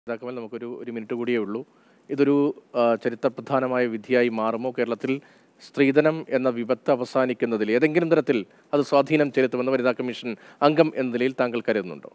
നേതാക്കന്മാർ നമുക്കൊരു ഒരു മിനിറ്റ് കൂടിയേ ഉള്ളൂ ഇതൊരു ആ, ചരിത്രപ്രധാനമായ വിധിയായി മാറുമോ കേരളത്തിൽ സ്ത്രീധനം എന്ന വിപത്ത് അവസാനിക്കുന്നതിൽ ഏതെങ്കിലും തരത്തിൽ അത് സ്വാധീനം ചെലുത്തുമെന്ന് വനിതാ കമ്മീഷൻ അംഗം എന്ന നിലയിൽ താങ്കൾ കരുതുന്നുണ്ടോ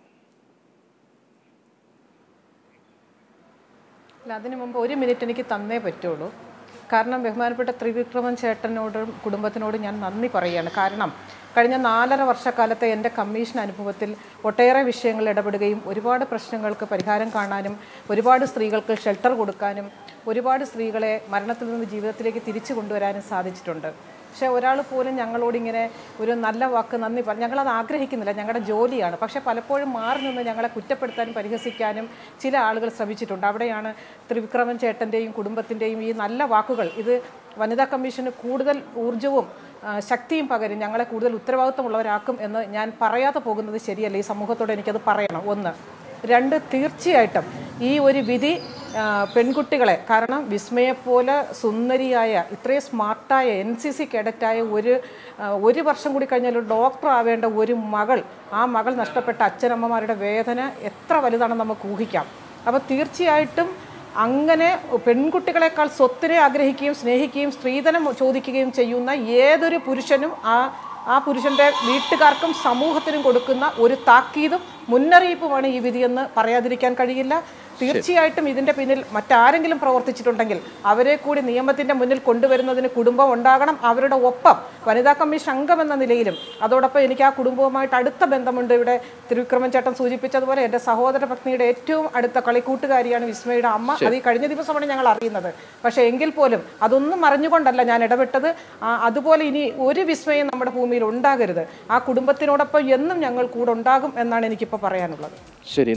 അല്ല അതിനു മുമ്പ് ഒരു മിനിറ്റ് എനിക്ക് തന്നേ പറ്റുള്ളൂ കാരണം ബഹുമാനപ്പെട്ട ത്രിവിക്രമൻ ചേട്ടനോടും കുടുംബത്തിനോടും ഞാൻ നന്ദി പറയുകയാണ് കാരണം കഴിഞ്ഞ നാലര വർഷക്കാലത്തെ എൻ്റെ കമ്മീഷൻ അനുഭവത്തിൽ ഒട്ടേറെ വിഷയങ്ങളിൽ ഇടപെടുകയും ഒരുപാട് പ്രശ്നങ്ങൾക്ക് പരിഹാരം കാണാനും ഒരുപാട് സ്ത്രീകൾക്ക് ഷെൽട്ടർ കൊടുക്കാനും ഒരുപാട് സ്ത്രീകളെ മരണത്തിൽ നിന്ന് ജീവിതത്തിലേക്ക് തിരിച്ചു കൊണ്ടുവരാനും സാധിച്ചിട്ടുണ്ട് പക്ഷേ ഒരാൾ പോലും ഞങ്ങളോട് ഇങ്ങനെ ഒരു നല്ല വാക്ക് നന്ദി പറഞ്ഞു ഞങ്ങളത് ആഗ്രഹിക്കുന്നില്ല ഞങ്ങളുടെ ജോലിയാണ് പക്ഷേ പലപ്പോഴും മാറി നിന്ന് ഞങ്ങളെ കുറ്റപ്പെടുത്താനും പരിഹസിക്കാനും ചില ആളുകൾ ശ്രമിച്ചിട്ടുണ്ട് അവിടെയാണ് ത്രിവിക്രമൻ ചേട്ടൻ്റെയും കുടുംബത്തിൻ്റെയും ഈ നല്ല വാക്കുകൾ ഇത് വനിതാ കമ്മീഷന് കൂടുതൽ ഊർജവും ആ, ശക്തിയും പകരും ഞങ്ങളെ കൂടുതൽ ഉത്തരവാദിത്വമുള്ളവരാക്കും എന്ന് ഞാൻ പറയാതെ പോകുന്നത് ശരിയല്ല ഈ സമൂഹത്തോട് എനിക്കത് പറയണം ഒന്ന് രണ്ട് തീർച്ചയായിട്ടും ഈ ഒരു വിധി ആ, പെൺകുട്ടികളെ കാരണം വിസ്മയെപ്പോലെ സുന്ദരിയായ ഇത്രയും സ്മാർട്ടായ എൻ സി സി കേഡറ്റായ ഒരു ആ, ഒരു വർഷം കൂടി കഴിഞ്ഞാൽ ഒരു ഡോക്ടർ ആവേണ്ട ഒരു മകൾ ആ മകൾ നഷ്ടപ്പെട്ട അച്ഛനമ്മമാരുടെ വേദന എത്ര വലുതാണെന്ന് നമുക്ക് ഊഹിക്കാം അപ്പോൾ തീർച്ചയായിട്ടും അങ്ങനെ പെൺകുട്ടികളെക്കാൾ സ്വത്തിനെ ആഗ്രഹിക്കുകയും സ്നേഹിക്കുകയും സ്ത്രീധനം ചോദിക്കുകയും ചെയ്യുന്ന ഏതൊരു പുരുഷനും ആ ആ പുരുഷന്റെ വീട്ടുകാർക്കും സമൂഹത്തിനും കൊടുക്കുന്ന ഒരു താക്കീതും മുന്നറിയിപ്പുമാണ് ഈ വിധിയെന്ന് പറയാതിരിക്കാൻ കഴിയില്ല തീർച്ചയായിട്ടും ഇതിന്റെ പിന്നിൽ മറ്റാരെങ്കിലും പ്രവർത്തിച്ചിട്ടുണ്ടെങ്കിൽ അവരെ കൂടി നിയമത്തിന്റെ മുന്നിൽ കൊണ്ടുവരുന്നതിന് കുടുംബം ഉണ്ടാകണം അവരുടെ ഒപ്പം വനിതാ കമ്മീഷൻ അംഗം എന്ന നിലയിലും അതോടൊപ്പം എനിക്ക് ആ കുടുംബവുമായിട്ട് അടുത്ത ബന്ധമുണ്ട് ഇവിടെ തിരുവിക്രമൻ ചേട്ടൻ സൂചിപ്പിച്ചതുപോലെ എൻ്റെ സഹോദര പത്നിയുടെ ഏറ്റവും അടുത്ത കളിക്കൂട്ടുകാരിയാണ് വിസ്മയുടെ അമ്മ അത് ഈ കഴിഞ്ഞ ദിവസമാണ് ഞങ്ങൾ അറിയുന്നത് പക്ഷേ എങ്കിൽ പോലും അതൊന്നും അറിഞ്ഞുകൊണ്ടല്ല ഞാൻ ഇടപെട്ടത് ആ, അതുപോലെ ഇനി ഒരു വിസ്മയം നമ്മുടെ ഭൂമിയിൽ ഉണ്ടാകരുത് ആ കുടുംബത്തിനോടൊപ്പം എന്നും ഞങ്ങൾ കൂടെ ഉണ്ടാകും എന്നാണ് എനിക്കിപ്പോൾ പറയാനുള്ളത് ശരി